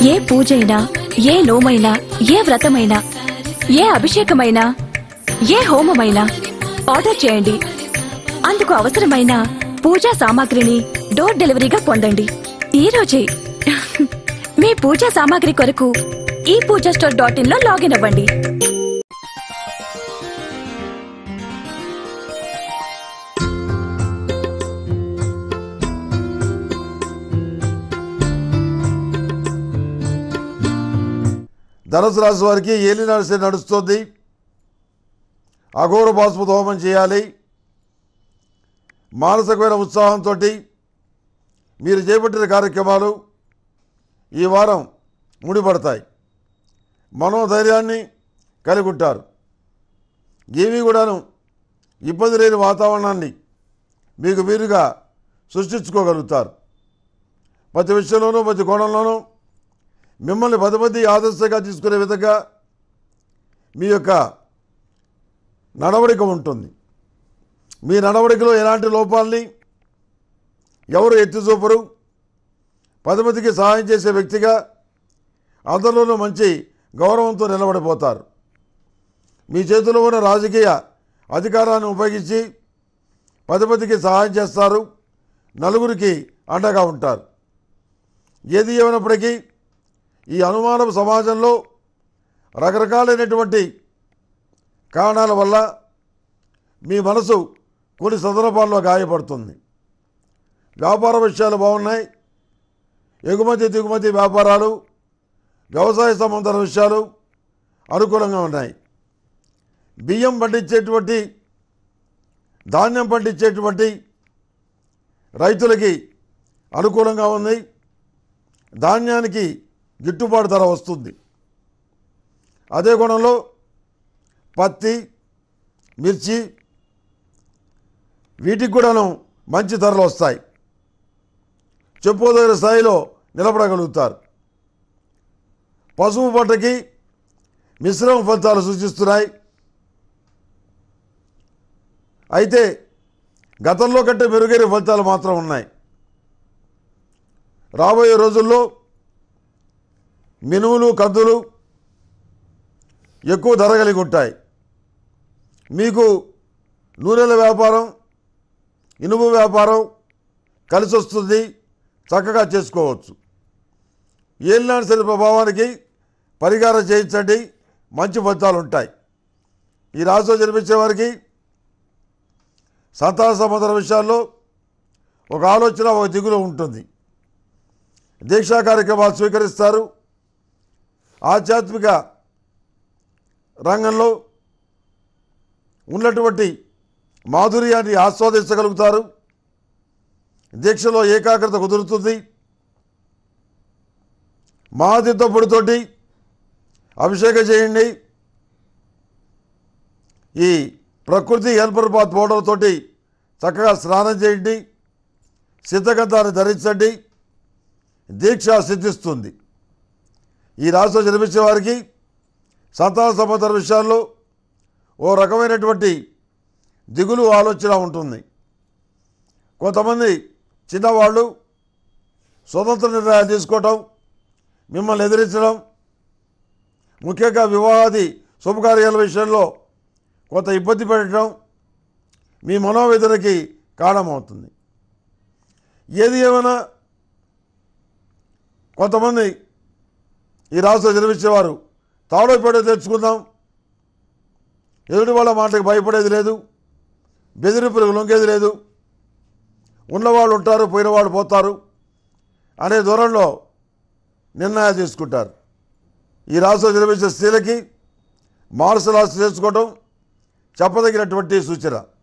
ఏ పూజైనా ఏ నోమైనా ఏ వ్రతమైనా ఏ అభిషేకమైనా ఏ హోమమైనా ఆర్డర్ చేయండి అందుకు అవసరమైన పూజా సామాగ్రిని డోర్ డెలివరీగా పొందండి ఈ రోజే మీ పూజా సామాగ్రి కొరకు ఈ పూజా స్టోర్ డాట్ ఇన్ లో లాగిన్ అవ్వండి ధనుసు రాశి వారికి ఏలినాడు శని నడుస్తుంది అఘోర బాస్పతి హోమం చేయాలి మానసికమైన ఉత్సాహంతో మీరు చేపట్టిన కార్యక్రమాలు ఈ వారం ముడిపడతాయి మనోధైర్యాన్ని కలిగి ఉంటారు ఏమీ కూడాను ఇబ్బంది లేని వాతావరణాన్ని మీకు మీరుగా సృష్టించుకోగలుగుతారు ప్రతి విషయంలోనూ ప్రతి కోణంలోనూ మిమ్మల్ని పది మంది ఆదర్శంగా తీసుకునే విధంగా మీ యొక్క నడవడిక ఉంటుంది మీ నడవడికలో ఎలాంటి లోపాలని ఎవరు ఎత్తి చూపరు పది మందికి సహాయం చేసే వ్యక్తిగా అందరిలోనూ మంచి గౌరవంతో నిలబడిపోతారు మీ చేతిలో ఉన్న రాజకీయ అధికారాన్ని ఉపయోగించి పది మందికి సహాయం చేస్తారు నలుగురికి అండగా ఉంటారు ఏది ఏమైనప్పటికీ ఈ అనుమానం సమాజంలో రకరకాలైనటువంటి కారణాల వల్ల మీ మనసు కొన్ని సందర్భాల్లో గాయపడుతుంది వ్యాపార విషయాలు బాగున్నాయి ఎగుమతి దిగుమతి వ్యాపారాలు వ్యవసాయ సంబంధాల విషయాలు అనుకూలంగా ఉన్నాయి బియ్యం పండించేటువంటి ధాన్యం పండించేటువంటి రైతులకి అనుకూలంగా ఉంది ధాన్యానికి గిట్టుబాటు ధర వస్తుంది అదే గుణంలో పత్తి మిర్చి వీటికి కూడాను మంచి ధరలు వస్తాయి చెప్పుకోదగిన స్థాయిలో నిలబడగలుగుతారు పసుపు పంటకి మిశ్రమ ఫలితాలు సూచిస్తున్నాయి అయితే గతంలో కంటే మెరుగైన ఫలితాలు మాత్రం ఉన్నాయి రాబోయే రోజుల్లో మినుములు కందులు ఎక్కువ ధర కలిగి ఉంటాయి మీకు నూనెల వ్యాపారం ఇనుము వ్యాపారం కలిసి వస్తుంది చక్కగా చేసుకోవచ్చు ఏలినాడు శని ప్రభావానికి పరిహారం చేయించండి మంచి ఫలితాలు ఉంటాయి ఈ రాశిలో జన్మించే వారికి సంతాన సంబంధం విషయాల్లో ఒక ఆలోచన ఒక దిగులు ఉంటుంది దీక్షా కార్యక్రమాలు స్వీకరిస్తారు ఆధ్యాత్మిక రంగంలో ఉన్నటువంటి మాధుర్యాన్ని ఆస్వాదించగలుగుతారు దీక్షలో ఏకాగ్రత కుదురుతుంది మహాతీర్థపుడితోటి అభిషేకం చేయండి ఈ ప్రకృతి హెల్పర్ బాత్ పౌడర్ తోటి చక్కగా స్నానం చేయండి సిద్ధగంధాన్ని ధరించండి దీక్ష సిద్ధిస్తుంది ఈ రాశిలో జన్మించే వారికి సంతాన సంబంధ విషయాల్లో ఓ రకమైనటువంటి దిగులు ఆలోచన ఉంటుంది కొంతమంది చిన్నవాళ్ళు స్వతంత్ర నిర్ణయాలు తీసుకోవటం మిమ్మల్ని ఎదిరించడం ముఖ్యంగా వివాహాది శుభకార్యాల విషయంలో కొంత ఇబ్బంది పెట్టడం మీ మనోవేదనకి కారణమవుతుంది ఏది ఏమైనా కొంతమంది ఈ రాష్ట్ర జన్మించేవారు తాడోపేట తెచ్చుకుందాం ఎదుటి వాళ్ళ మాటకి భయపడేది లేదు బెదిరింపులకు లొంగేది లేదు ఉన్నవాళ్ళు ఉంటారు పోయిన వాళ్ళు పోతారు అనే దూరంలో నిర్ణయాలు తీసుకుంటారు ఈ రాష్ట్రంలో జన్మించే స్త్రీలకి మార్షల్ ఆర్ట్స్ నేర్చుకోవడం చెప్పదగినటువంటి సూచన